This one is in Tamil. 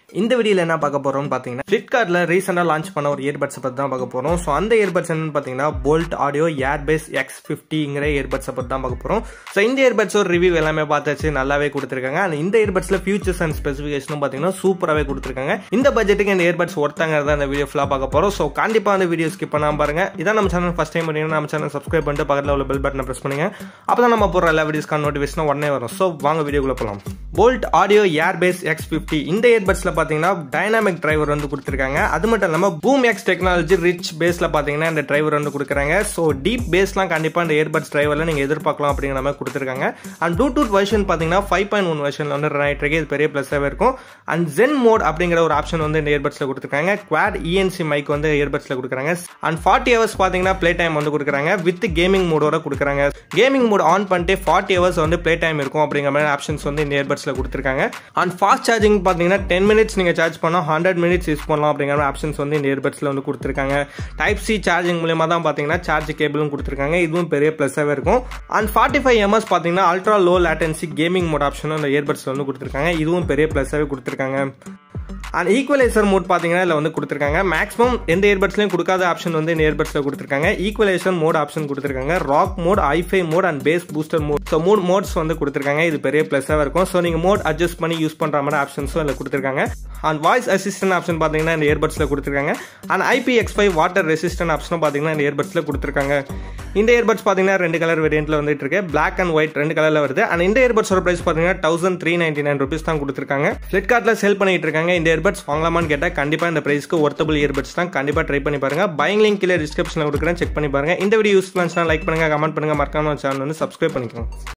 இந்த வீடியோவில் என்ன பார்க்க போறோம்னு பார்த்தீங்கன்னா ஃப்ளிப்கார்ட்டில் ரீசெண்டாக லான்ச் பண்ண ஒரு இயர்பட்ஸை பற்றி தான் பார்க்க போகிறோம் ஸோ அந்த இயர்பட்ஸ் என்னன்னு பார்த்தீங்கன்னா போல்ட் ஆடியோ ஏர்பேஸ் எக்ஸ் ஃபிஃப்டிங்கிற இயர்பட்ஸை பற்றி தான் பார்க்க போகிறோம் ஸோ இந்த இயர்பட்ஸோட ரிவ்யூ எல்லாமே பார்த்தாச்சு நல்லாவே கொடுத்துருக்காங்க அண்ட் இந்த இயர்பட்ஸில் ஃபியூச்சர்ஸ் அண்ட் ஸ்பெசிஃபிகேஷனும் பார்த்தீங்கன்னா சூப்பராகவே கொடுத்துருக்காங்க இந்த பட்ஜெட்டுக்கு இந்த இயர்பட்ஸ் ஒருத்தாங்கிறத அந்த வீடியோ ஃபுல்லாக பார்க்க போகிறோம் ஸோ கண்டிப்பாக அந்த வீடியோ ஸ்கிப் பண்ணாம பாருங்க இதான் நம்ம சேனல் ஃபஸ்ட் டைம் பண்ணீங்கன்னா நம்ம சேனல் சப்ஸ்கிரைப் பண்ணிட்டு பக்கத்தில் உள்ள பெல் பட்டனை ப்ரெஸ் பண்ணுங்க அப்போ தான் நம்ம போடுற எல்லா வீடியோஸ்க்கான நோட்டிஃபிகேஷன் உடனே வரும் ஸோ வாங்க வீடியோக்குள்ள போகலாம் Boult Audio Airbass X fifty இந்த இயர்பட்ஸில் பார்த்தீங்கன்னா டைனாமிக் டிரைவர் வந்து கொடுத்துருக்காங்க அது மட்டும் இல்லாமல் பூம் எக்ஸ் டெக்னாலஜி ரிச் பேஸில் பார்த்தீங்கன்னா இந்த டிரைவர் வந்து கொடுக்குறாங்க ஸோ டீப் பேஸ்லாம் கண்டிப்பாக இந்த இயர்பட்ஸ் டிரைவரில் நீங்கள் எதிர்பார்க்கலாம் அப்படிங்கிற மாதிரி கொடுத்துருக்காங்க அண்ட் ப்ளூடூத் வெர்ஷன் பார்த்தீங்கன்னா ஃபைவ் பாயிண்ட் ஒன் வெர்ஷனில் வந்து ரன் ஆகிட்டு இருக்கு இது பெரிய ப்ளஸ்ஸாகவே இருக்கும் அண்ட் ஜென் மோட் அப்படிங்கிற ஒரு ஆப்ஷன் வந்து இந்த இயர்பட்ஸில் கொடுத்துருக்காங்க குவாட் இஎன்சி மைக் வந்து இயர்பட்ஸில் கொடுக்குறாங்க அண்ட் ஃபார்ட்டி ஹவர்ஸ் பார்த்தீங்கன்னா ப்ளே டைம் வந்து கொடுக்குறாங்க வித் கேமிங் மோடோட கொடுக்குறாங்க கேமிங் மோட் ஆன் பண்ணிட்டு ஃபார்ட்டி ஹவர்ஸ் வந்து ப்ளே டைம் இருக்கும் அப்படிங்கிற மாதிரி ஆப்ஷன்ஸ் வந்து இந்த இயர்பட்ஸில் கொடுத்துருக்காங்க அண்ட் ஃபாஸ்ட் சார்ஜிங் பார்த்தீங்கன்னா டென் மினிட்ஸ் நீங்கள் சார்ஜ் பண்ணால் ஹண்ட்ரட் மினிட்ஸ் யூஸ் பண்ணலாம் அப்படிங்கிற ஆப்ஷன்ஸ் வந்து இந்த இயர்பட்ஸில் வந்து கொடுத்துருக்காங்க டைப் சி சார்ஜிங் மூலியமாக தான் பார்த்தீங்கன்னா சார்ஜ் கேபிளும் கொடுத்துருக்காங்க இதுவும் பெரிய ப்ளஸ்ஸாகவே இருக்கும் அண்ட் ஃபார்ட்டி ஃபைவ் எம்எஸ் பார்த்தீங்கன்னா ultra low latency gaming mode ஆப்ஷனும் இந்த இயர்பட்ஸில் வந்து கொடுத்துருக்காங்க இதுவும் பெரிய ப்ளஸ்ஸாகவே கொடுத்துருக்காங்க அண்ட் ஈக்குவலைசர் மோட் பார்த்தீங்கன்னா இதில் வந்து கொடுத்துருக்காங்க மேக்ஸிமம் எந்த இயர்பட்ஸ்லையும் கொடுக்காத ஆப்ஷன் வந்து இந்த இயர்பட்ஸில் கொடுத்துருக்காங்க ஈக்குவலைசர் மோட் ஆப்ஷன் கொடுத்துருக்காங்க rock mode hifi mode and bass booster mode so மூணு மோட்ஸ் வந்து கொடுத்துருக்காங்க இது பெரிய ப்ளஸ்ஸாக இருக்கும் ஸோ நீங்கள் மோட் அட்ஜஸ்ட் பண்ணி யூஸ் பண்ணுற மாதிரி ஆப்ஷன்ஸும் இதில் கொடுத்துருக்காங்க அண்ட் வாய்ஸ் அசிஸ்டன்ட் ஆப்ஷன் பார்த்தீங்கன்னா இந்த இயர்பட்ஸில் கொடுத்துருக்காங்க and IP X five water resistant ஆப்ஷனும் பார்த்தீங்கன்னா இந்த இயர்பட்ஸில் கொடுத்துருக்காங்க இந்த இயர்பட்ஸ் பார்த்தீங்கன்னா ரெண்டு கலர் வேரியண்ட்டில் வந்துட்டு இருக்கு பிளாக் அண்ட் ஒயிட் ரெண்டு கலரில் வருது அண்ட் இந்த இயர்பட்ஸோட ப்ரைஸ் பார்த்தீங்கன்னா thousand three ninety nine rupees தான் கொடுத்துருக்காங்க ஃப்ளிப்கார்ட்டில் சேல் பண்ணிட்டு இருக்காங்க இந்த இயர்பட்ஸ் வாங்கலாமான்னு கேட்டால் கண்டிப்பாக இந்த ப்ரைஸ்க்கு ஒர்த்தபிள் இயர்பட்ஸ் தான் கண்டிப்பாக ட்ரை பண்ணி பாருங்க பைங் லிங்க் கீழே டிஸ்கிரிப்ஷனில் கொடுக்குறேன் செக் பண்ணி பாருங்க இந்த வீடியோ யூஸ்ஃபுல்லாக லைக் பண்ணுங்க கமெண்ட் பண்ணுங்க மறக்காம சேனல் வந்து சப்ஸ்கிரைப் பண்ணிக்கோங்க